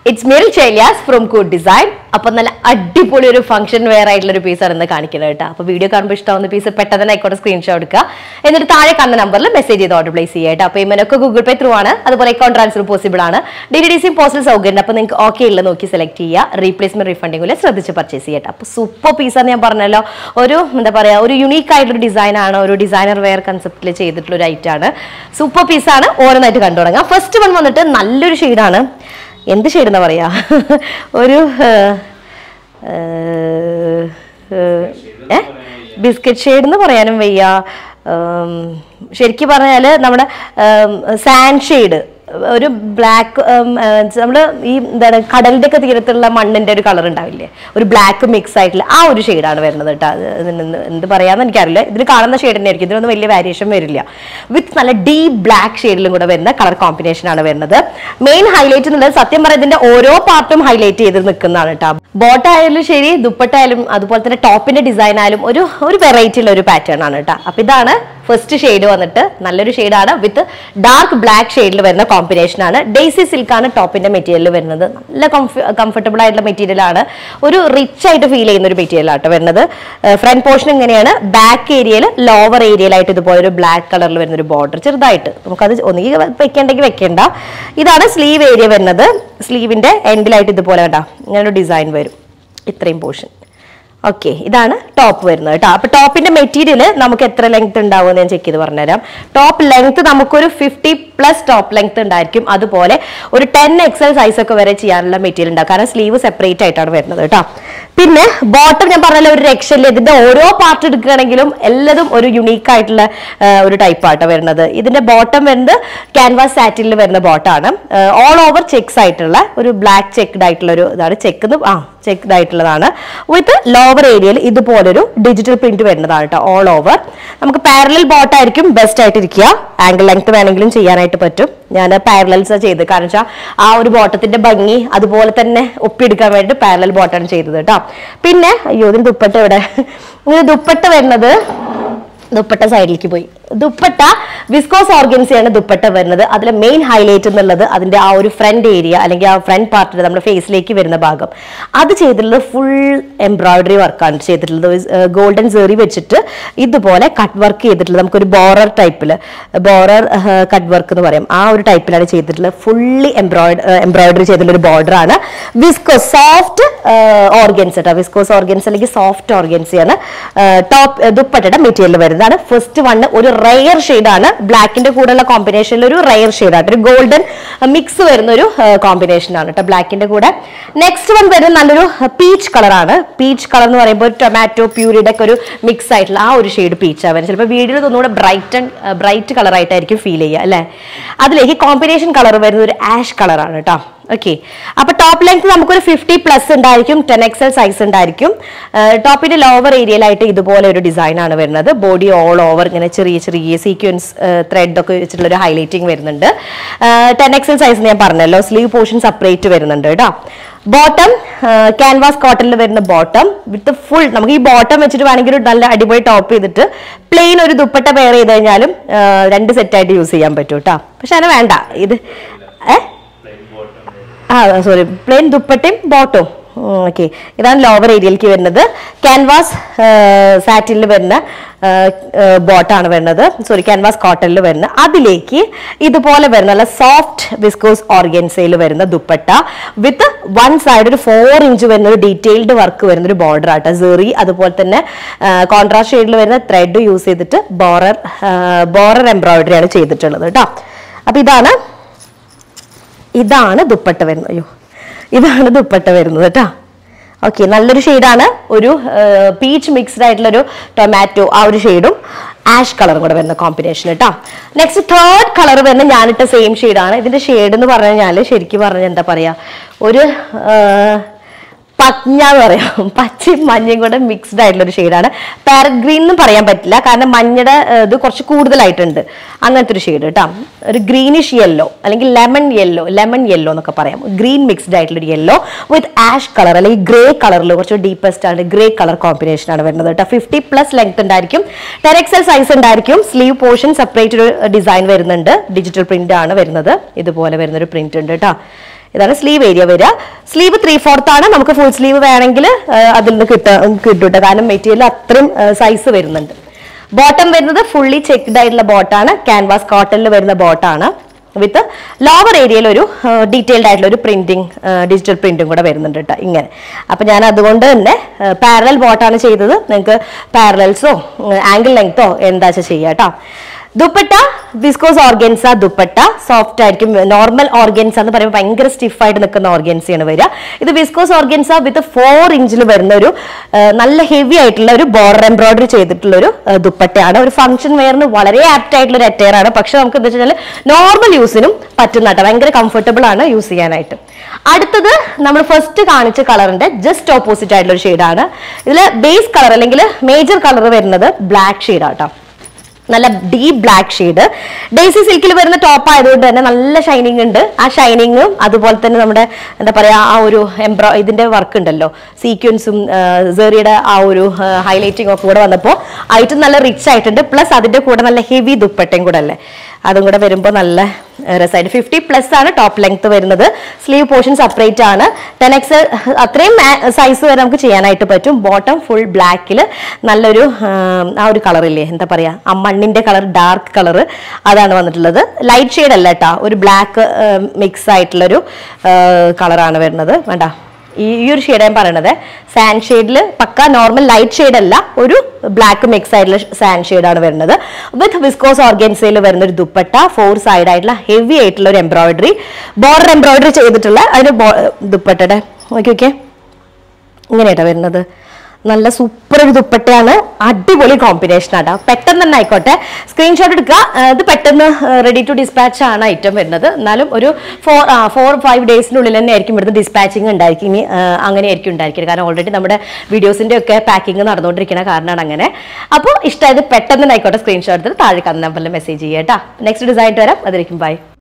It's മിൽ ചേലിയാസ് from കൂഡ് ഡിസൈൻ അപ്പൊ നല്ല അടിപൊളി ഒരു ഫംഗ്ഷൻ വെയർ ആയിട്ടുള്ള ഒരു പീസാണ് ഇന്ന് കാണിക്കുന്നത് കേട്ടോ അപ്പൊ വീഡിയോ കാണുമ്പോൾ ഇഷ്ടമാവുന്ന പീസ് പെട്ടെന്ന് തന്നെ ആയിക്കോട്ടെ സ്ക്രീൻഷോട്ട് എടുക്കുക എന്നിട്ട് താഴെ കാണുന്ന നമ്പറിൽ മെസ്സേജ് ചെയ്ത് ഓർഡർ പ്ലേസ് ചെയ്യുക കേട്ടോ പേയ്മെന്റ് ഒക്കെ ഗൂഗിൾ പേ ത്രൂ ആണ് അതുപോലെ അക്കൗണ്ട് ട്രാൻസ്ഫർ പോസിബിൾ ആണ് D D D C postal സൗകര്യം അപ്പൊ നിങ്ങൾക്ക് ഓക്കെ ഉള്ളത് നോക്കി സെലക്ട് ചെയ്യുക റീപ്ലേസ്മെന്റ് റീഫണ്ടിങ്ങിൽ ശ്രദ്ധിച്ച് പർച്ചേസ് ചെയ്യട്ടെ അപ്പൊ സൂപ്പർ പീസാന്ന് ഞാൻ പറഞ്ഞല്ലോ ഒരു എന്താ പറയാ ഒരു യുണീക്ക് ആയിട്ടൊരു ഡിസൈൻ ആണ് ഒരു ഡിസൈനർ വെയർ കൺസെപ്റ്റിൽ ചെയ്തിട്ടുള്ള ഒരു ഐറ്റം ആണ് സൂപ്പർ പീസാണ് ഓരോന്നായിട്ട് കണ്ടു തുടങ്ങാം ഫസ്റ്റ് വൺ വന്നിട്ട് നല്ലൊരു ഷെയ്ഡാണ് എന്ത് ഷെയ്ഡ് എന്നാ പറയാ ഒരു ബിസ്ക്കറ്റ് ഷെയ്ഡ് എന്ന് പറയാനും വയ്യ ഉം, ശരിക്കും പറഞ്ഞാൽ നമ്മുടെ സാൻഡ് ഷെയ്ഡ് ഒരു ബ്ലാക്ക് നമ്മൾ ഈ എന്താണ് കടലിന്റെ ഒക്കെ തീരത്തുള്ള മണ്ണിന്റെ ഒരു കളർ ഉണ്ടാവില്ലേ ഒരു ബ്ലാക്ക് മിക്സ് ആയിട്ടുള്ള ആ ഒരു ഷെയ്ഡാണ് വരുന്നത് കേട്ടോ അത് ഇതിന് എന്ത് എന്ത് പറയാന്ന് എനിക്കറിയില്ല ഇതിന് കാണുന്ന ഷെയ്ഡ് തന്നെ ആയിരിക്കും ഇതിനൊന്നും വലിയ വേരിയേഷൻ വരില്ല വിത്ത് നല്ല ഡീപ് ബ്ലാക്ക് ഷെയ്ഡിലും കൂടെ വരുന്ന കളർ കോമ്പിനേഷൻ ആണ് വരുന്നത് മെയിൻ ഹൈലൈറ്റ് എന്നുള്ളത് സത്യം പറയാം ഇതിന്റെ ഓരോ പാർട്ടും ഹൈലൈറ്റ് ചെയ്ത് നിൽക്കുന്നതാണ് കേട്ടോ ബോട്ട് ആയാലും ശരി ദുപ്പട്ടായാലും അതുപോലെ തന്നെ ടോപ്പിന്റെ ഡിസൈൻ ആയാലും ഒരു ഒരു വെറൈറ്റി ഉള്ള ഒരു പാറ്റേൺ ആണ് കേട്ടോ അപ്പൊ ഇതാണ് ഫസ്റ്റ് ഷെയ്ഡ് വന്നിട്ട് നല്ലൊരു ഷെയ്ഡാണ് വിത്ത് ഡാർക്ക് ബ്ലാക്ക് ഷെയ്ഡിൽ വരുന്ന കോമ്പിനേഷൻ ആണ് ഡെയ്സി സിൽക്ക് ആണ് ടോപ്പിന്റെ മെറ്റീരിയൽ വരുന്നത് നല്ല കംഫർട്ടബിൾ ആയിട്ടുള്ള മെറ്റീരിയൽ ആണ് ഒരു റിച്ച് ആയിട്ട് ഫീൽ ചെയ്യുന്ന ഒരു മെറ്റീരിയൽ ആട്ടോ വരുന്നത് ഫ്രണ്ട് പോർഷൻ ഇങ്ങനെയാണ് ബാക്ക് ഏരിയയിൽ ലോവർ ഏരിയയിലായിട്ട് ഇതുപോലെ ഒരു ബ്ലാക്ക് കളറിൽ വരുന്ന ഒരു ബോർഡർ ചെറുതായിട്ട് നമുക്കത് ഒന്നുകിൽ വെക്കേണ്ടെങ്കിൽ വെക്കേണ്ട ഇതാണ് സ്ലീവ് ഏരിയ വരുന്നത് സ്ലീവിന്റെ എൻഡിലായിട്ട് ഇതുപോലെ കേട്ടോ ഇങ്ങനെ ഒരു ഡിസൈൻ വരും ഇത്രയും പോർഷൻ ഓക്കെ ഇതാണ് ടോപ്പ് വരുന്നത് കേട്ടോ അപ്പൊ ടോപ്പിന്റെ മെറ്റീരിയൽ നമുക്ക് എത്ര ലെങ്ത് ഉണ്ടാവും ഞാൻ ചെക്ക് ചെയ്ത് പറഞ്ഞുതരാം ടോപ്പ് ലെങ്ത് നമുക്കൊരു ഫിഫ്റ്റി പ്ലസ് ടോപ്പ് ലെങ്ത് ഉണ്ടായിരിക്കും അതുപോലെ ഒരു ടെൻ എക്സൽ സൈസ് ഒക്കെ വരെ ചെയ്യാനുള്ള മെറ്റീരിയൽ ഉണ്ടാവും കാരണം സ്ലീവ് സെപ്പറേറ്റ് ആയിട്ടാണ് വരുന്നത് കേട്ടോ പിന്നെ ബോട്ടം ഞാൻ പറഞ്ഞല്ലോ ഒരു രക്ഷയില്ല ഇതിന്റെ ഓരോ പാർട്ട് എടുക്കുകയാണെങ്കിലും എല്ലാതും ഒരു യുണീക്ക് ആയിട്ടുള്ള ആ, ഒരു ടൈപ്പ് ആട്ടോ വരുന്നത് ഇതിന്റെ ബോട്ടം വരുന്നത് ക്യാൻവാസ് സാറ്റിനിൽ വരുന്ന ബോട്ടാണ് ഓൾ ഓവർ ചെക്സ് ആയിട്ടുള്ള ഒരു ബ്ലാക്ക് ചെക്ക്ഡ് ആയിട്ടുള്ള ഒരു ഇതാണ് ചെക്ക് ആ ചെക്ക്ഡ് ആയിട്ടുള്ളതാണ് വിത്ത് ലോവർ ഏരിയയിൽ ഇതുപോലൊരു ഡിജിറ്റൽ പ്രിന്റ് വരുന്നതാണ് കേട്ടോ ഓൾ ഓവർ നമുക്ക് പാരലൽ ബോട്ട് ആയിരിക്കും ബെസ്റ്റ് ആയിട്ട് ഇരിക്കുക ആംഗിൾ ലെങ്ത് വേണമെങ്കിലും ചെയ്യാനായിട്ട് പറ്റും ഞാൻ പാരലൽസ് ചെയ്ത് കാരണം വെച്ചാൽ ആ ഒരു ബോട്ടത്തിന്റെ ഭംഗി അതുപോലെ തന്നെ ഒപ്പിയെടുക്കാൻ വേണ്ടി പാരലൽ ബോട്ടാണ് ചെയ്തത് കേട്ടോ പിന്നെ അയ്യോ ഇതിന് ദുപ്പട്ട ഇവിടെ ഇതിന് ദുപ്പട്ട വരുന്നത് ദുപ്പട്ട സൈഡിലേക്ക് പോയി ദുപ്പട്ട വിസ്കോസ് ഓർഗൻസിയാണ് ദുപ്പട്ട വരുന്നത് അതിലെ മെയിൻ ഹൈലൈറ്റ് എന്നുള്ളത് അതിന്റെ ആ ഒരു ഫ്രണ്ട് ഏരിയ അല്ലെങ്കിൽ ആ ഫ്രണ്ട് പാർട്ടിൽ നമ്മുടെ ഫേസിലേക്ക് വരുന്ന ഭാഗം അത് ചെയ്തിട്ടുള്ളത് ഫുൾ എംബ്രോയിഡറി വർക്കാണ് ചെയ്തിട്ടുള്ളത് ഗോൾഡൻ സെറി വെച്ചിട്ട് ഇതുപോലെ കട്ട് വർക്ക് ചെയ്തിട്ടുള്ളത് നമുക്കൊരു ബോറർ ടൈപ്പിൽ ബോറർ കട്ട് വർക്ക് എന്ന് പറയും ആ ഒരു ടൈപ്പിലാണ് ചെയ്തിട്ടുള്ളത് ഫുള്ളി എംബ്രോയിഡ് എംബ്രോയിഡറി ചെയ്തിട്ടുള്ള ഒരു ബോർഡർ ആണ് വിസ്കോസ് സോഫ്റ്റ് ഓർഗൻസ് കേട്ടോ വിസ്കോസ് ഓർഗൻസ് അല്ലെങ്കിൽ സോഫ്റ്റ് ഓർഗൻസിയാണ് ടോപ്പ് ദുപ്പട്ടയുടെ മെറ്റീരിയൽ വരുന്നതാണ് ഫസ്റ്റ് വണ് ഒരു റെയർ ആണ് ബ്ലാക്കിന്റെ കൂടെയുള്ള കോമ്പിനേഷനിൽ ഒരു റെയർ ആണ് ഒരു ഗോൾഡൻ മിക്സ് വരുന്ന ഒരു കോമ്പിനേഷൻ ആണ് കേട്ടോ ബ്ലാക്കിന്റെ കൂടെ നെക്സ്റ്റ് വൺ വരുന്നത് നല്ലൊരു പീച്ച് കളറാണ് പീച്ച് കളർ എന്ന് പറയുമ്പോൾ ടൊമാറ്റോ പ്യൂരിയുടെ ഒക്കെ ഒരു മിക്സ് ആയിട്ടുള്ള ആ ഒരു ഷെയ്ഡ് പീച്ച് ആവാൻ ചിലപ്പോൾ വീഡിയോയിൽ ഒന്നുകൂടെ ബ്രൈറ്റ് ആൻഡ് ബ്രൈറ്റ് കളർ ആയിട്ടായിരിക്കും ഫീൽ ചെയ്യുക അല്ലേ അതിലേക്ക് കോമ്പിനേഷൻ കളർ വരുന്ന ഒരു ആഷ് കളറാണ് കേട്ടോ ഓക്കെ അപ്പൊ ടോപ്പ് ലെങ്ത് നമുക്കൊരു ഫിഫ്റ്റി പ്ലസ് ഉണ്ടായിരിക്കും ടെൻ എക്സൽ സൈസ് ഉണ്ടായിരിക്കും ടോപ്പിന്റെ ലോവർ ഏരിയയിലായിട്ട് ഇതുപോലെ ഒരു ഡിസൈൻ ആണ് വരുന്നത് ബോഡി ഓൾ ഓവർ ഇങ്ങനെ ചെറിയ ചെറിയ സീക്വൻസ് ത്രെഡ് ഒക്കെ വെച്ചിട്ടുള്ള ഒരു ഹൈലൈറ്റിംഗ് വരുന്നുണ്ട് ടെൻ എക്സൽ സൈസ് ഞാൻ പറഞ്ഞല്ലോ സ്ലീവ് പോർഷൻ സെപ്പറേറ്റ് വരുന്നുണ്ട് കേട്ടോ ബോട്ടം ക്യാൻവാസ് കോട്ടണിൽ വരുന്ന ബോട്ടം വിത്ത് ഫുൾ നമുക്ക് ഈ ബോട്ടം വെച്ചിട്ട് വേണമെങ്കിൽ ഒരു നല്ല അടിപൊളി ടോപ്പ് ചെയ്തിട്ട് പ്ലെയിൻ ഒരു ദുപ്പട്ട പെയർ ചെയ്ത് കഴിഞ്ഞാലും ആ, രണ്ട് സെറ്റായിട്ട് യൂസ് ചെയ്യാൻ പറ്റും കേട്ടോ പക്ഷെ അങ്ങനെ വേണ്ട ഇത് ഏഹ് ആ സോറി പ്ലെയിൻ ദുപ്പട്ടയും ബോട്ടും ഓക്കെ ഇതാണ് ലോവർ ഏരിയയിലേക്ക് വരുന്നത് ക്യാൻവാസ് സാറ്റിനിൽ വരുന്ന ബോട്ടാണ് വരുന്നത് സോറി ക്യാൻവാസ് കോട്ടണിൽ വരുന്ന അതിലേക്ക് ഇതുപോലെ വരുന്ന നല്ല സോഫ്റ്റ് വിസ്കോസ് ഓർഗൻസയിൽ വരുന്ന ദുപ്പട്ട വിത്ത് വൺ സൈഡ് ഒരു ഫോർ ഇഞ്ച് വരുന്ന ഒരു ഡീറ്റെയിൽഡ് വർക്ക് വരുന്ന ഒരു ബോർഡർ ആട്ടോ സെറി അതുപോലെ തന്നെ കോൺട്രാസ്റ്റ് ഷെയ്ഡിൽ വരുന്ന ത്രെഡ് യൂസ് ചെയ്തിട്ട് ബോറർ ബോറർ എംബ്രോയിഡറി ആണ് ചെയ്തിട്ടുള്ളത് കേട്ടോ അപ്പൊ ഇതാണ് ഇതാണ് ദുപ്പട്ട വരുന്നത് അയ്യോ ഇതാണ് ദുപ്പട്ട വരുന്നത് കേട്ടോ ഓക്കെ നല്ലൊരു ഷെയ്ഡാണ് ഒരു പീച്ച് മിക്സ്ഡ് ആയിട്ടുള്ള ഒരു ടൊമാറ്റോ ആ ഒരു ഷെയ്ഡും ആഷ് കളറും കൂടെ വരുന്ന കോമ്പിനേഷൻ കേട്ടോ നെക്സ്റ്റ് തേർഡ് കളർ വരുന്ന ഞാനിട്ട സെയിം ഷെയ്ഡാണ് ഇതിന്റെ ഷെയ്ഡ് എന്ന് പറഞ്ഞു കഴിഞ്ഞാൽ ശരിക്കും പറഞ്ഞാൽ എന്താ പറയാ ഒരു ആ, പഞ്ഞ എന്ന് പറയാം പച്ചയും മഞ്ഞയും കൂടെ മിക്സ്ഡ് ആയിട്ടുള്ള ഒരു ഷെയ്ഡാണ് പാരറ്റ് ഗ്രീൻ എന്ന് പറയാൻ പറ്റില്ല കാരണം മഞ്ഞയുടെ ഏർ, ഇത് കുറച്ച് കൂടുതലായിട്ടുണ്ട് അങ്ങനത്തെ ഒരു ഷെയ്ഡ് കേട്ടോ ഒരു ഗ്രീനിഷ് യെല്ലോ അല്ലെങ്കിൽ ലെമൺ യെല്ലോ ലെമൺ യെല്ലോ എന്നൊക്കെ പറയാം ഗ്രീൻ മിക്സ്ഡ് ആയിട്ടുള്ള ഒരു യെല്ലോ വിത്ത് ആഷ് കളർ അല്ലെങ്കിൽ ഗ്രേ കളറിൽ കുറച്ച് ഡീപ്പസ്റ്റ് ആണ് ഗ്രേ കളർ കോമ്പിനേഷൻ ആണ് വരുന്നത് കേട്ടോ ഫിഫ്റ്റി പ്ലസ് ലെങ്ത് ഉണ്ടായിരിക്കും ടെൻ എക്സൽ സൈസ് ഉണ്ടായിരിക്കും സ്ലീവ് പോർഷൻ സെപ്പറേറ്റ് ഒരു ഡിസൈൻ വരുന്നുണ്ട് ഡിജിറ്റൽ പ്രിന്റ് ആണ് വരുന്നത് ഇതുപോലെ വരുന്ന ഒരു പ്രിന്റ് ഉണ്ട് കേട്ടോ ഇതാണ് സ്ലീവ് ഏരിയ വരിക സ്ലീവ് ത്രീ ഫോർത്ത് ആണ് നമുക്ക് ഫുൾ സ്ലീവ് വേണമെങ്കിൽ അതിൽ നിന്ന് കിട്ടും കിട്ടും ട്ടോ. കാരണം മെറ്റീരിയൽ അത്രയും സൈസ് വരുന്നുണ്ട് ബോട്ടം വരുന്നത് ഫുള്ളി ചെക്ക്ഡ് ആയിട്ടുള്ള ബോട്ടാണ് ക്യാൻവാസ് കോട്ടണിൽ വരുന്ന ബോട്ടാണ് വിത്ത് ലോവർ ഏരിയയിൽ ഒരു ഡീറ്റെയിൽഡ് ആയിട്ടുള്ള ഒരു പ്രിന്റിങ് ഡിജിറ്റൽ പ്രിന്റും കൂടെ വരുന്നുണ്ട് കേട്ടോ ഇങ്ങനെ അപ്പം ഞാൻ അതുകൊണ്ട് തന്നെ പാരലൽ ബോട്ടാണ് ചെയ്തത് നിങ്ങൾക്ക് പാരലൽസോ ആംഗിൾ ലെങ്തോ എന്താ വെച്ചാൽ ചെയ്യാം കേട്ടോ dupatta viscose organza dupatta soft ആയിരിക്കും നോർമൽ ഓർഗൻസ എന്ന് പറയുമ്പോൾ ഭയങ്കര സ്റ്റിഫ് ആയിട്ട് നിൽക്കുന്ന ഓർഗൻസയാണ് വരിക ഇത് വിസ്കോസ് ഓർഗൻസ വിത്ത് ഫോർ ഇഞ്ചിൽ വരുന്ന ഒരു ആ, നല്ല ഹെവി ആയിട്ടുള്ള ഒരു ബോർഡർ എംബ്രോയിഡറി ചെയ്തിട്ടുള്ള ഒരു ആ, ദുപ്പട്ടയാണ് ഒരു ഫംഗ്ഷൻ വെയറിന് വളരെ ആപ്റ്റ് ആയിട്ടുള്ള ഒരു അറ്റയർ ആണ് പക്ഷെ നമുക്ക് എന്താ വെച്ചാൽ നോർമൽ യൂസിനും പറ്റുന്ന കേട്ടോ ഭയങ്കര കംഫർട്ടബിൾ ആണ് യൂസ് ചെയ്യാനായിട്ട് അടുത്തത് നമ്മൾ ഫസ്റ്റ് കാണിച്ച കളറിന്റെ ജസ്റ്റ് ഓപ്പോസിറ്റ് ആയിട്ടുള്ള ഒരു ഷെയ്ഡാണ് ഇതിൽ ബേസ് കളർ അല്ലെങ്കിൽ മേജർ കളർ വരുന്നത് ബ്ലാക്ക് ഷെയ്ഡാട്ടോ നല്ല ഡീപ് ബ്ലാക്ക് ഷെയ്ഡ് ഡേസി സിൽക്കിൽ വരുന്ന ടോപ്പ് ആയതുകൊണ്ട് തന്നെ നല്ല ഷൈനിങ് ഉണ്ട് ആ ഷൈനിങ്ങും അതുപോലെ തന്നെ നമ്മുടെ എന്താ പറയാ ആ ഒരു എംബ്രോ ഇതിന്റെ വർക്ക് ഉണ്ടല്ലോ സീക്വൻസും സെറിയുടെ ആ ഒരു ഹൈലൈറ്റിംഗ് ഒക്കെ കൂടെ വന്നപ്പോൾ ഐറ്റം നല്ല റിച്ച് ആയിട്ടുണ്ട് പ്ലസ് അതിന്റെ കൂടെ നല്ല ഹെവി ദുപ്പട്ടയും കൂടെ അല്ലേ അതും കൂടെ വരുമ്പോൾ നല്ല രസമായിട്ട് ഫിഫ്റ്റി പ്ലസ് ആണ് ടോപ്പ് ലെങ്ത് വരുന്നത് സ്ലീവ് പോർഷൻ സെപ്പറേറ്റ് ആണ് ടെൻ എക്സ് അത്രയും സൈസ് വരെ നമുക്ക് ചെയ്യാനായിട്ട് പറ്റും ബോട്ടം ഫുൾ ബ്ലാക്കിൽ നല്ലൊരു ആ, ആ ഒരു കളറില്ലേ എന്താ പറയാ ആ മണ്ണിന്റെ കളർ ഡാർക്ക് കളർ അതാണ് വന്നിട്ടുള്ളത് ലൈറ്റ് ഷെയ്ഡ് അല്ല കേട്ടോ ഒരു ബ്ലാക്ക് മിക്സ് ആയിട്ടുള്ളൊരു കളറാണ് വരുന്നത് വേണ്ട ഈ ഈ ഒരു ഷെയ്ഡ് ഞാൻ പറയണത് സാൻഡ് ഷെയ്ഡിൽ പക്ക നോർമൽ ലൈറ്റ് ഷെയ്ഡ് അല്ല ഒരു ബ്ലാക്ക് മിക്സ് ആയിട്ടുള്ള സാൻഡ് ഷെയ്ഡ് ആണ് വരുന്നത് വിത്ത് വിസ്കോസ് ഓർഗൻസയിൽ വരുന്ന ഒരു ദുപ്പട്ട ഫോർ സൈഡ് ആയിട്ടുള്ള ഹെവി ആയിട്ടുള്ള ഒരു എംബ്രോയിഡറി ബോർഡർ എംബ്രോയിഡറി ചെയ്തിട്ടുള്ള അതിന് ബോ- ദുപ്പട്ടയുടെ ഓക്കെ ഓക്കെ ഇങ്ങനെയാട്ടോ വരുന്നത് നല്ല സൂപ്പർ ഒരു ദുപ്പട്ടയാണ് അടിപൊളി കോമ്പിനേഷൻ ആട്ടോ പെട്ടെന്ന് തന്നെ ആയിക്കോട്ടെ സ്ക്രീൻഷോട്ട് എടുക്കുക ആ, ഇത് പെട്ടെന്ന് റെഡി ടു ഡിസ്പാച്ച് ആണ് ഐറ്റം വരുന്നത് എന്നാലും ഒരു ഫോർ ഫോർ ഫൈവ് ഡേയ്സിനുള്ളിൽ തന്നെ ആയിരിക്കും ഇവിടുന്ന് ഡിസ്പാച്ചിങ് ഉണ്ടായിരിക്കും ഇനി ആ, അങ്ങനെ ആയിരിക്കും ഉണ്ടായിരിക്കുന്നത് കാരണം ഓൾറെഡി നമ്മുടെ വീഡിയോസിന്റെ ഒക്കെ പാക്കിംഗ് നടന്നുകൊണ്ടിരിക്കുന്ന കാരണമാണ് അങ്ങനെ അപ്പോൾ ഇഷ്ടമായത് പെട്ടെന്ന് തന്നെ ആയിക്കോട്ടെ സ്ക്രീൻഷോട്ട് എടുത്ത് താഴെ കന്ന നമ്പറിൽ മെസ്സേജ് ചെയ്യാം കേട്ടോ നെക്സ്റ്റ് ഡിസൈൻ വരാം അതിലേക്കും ബൈ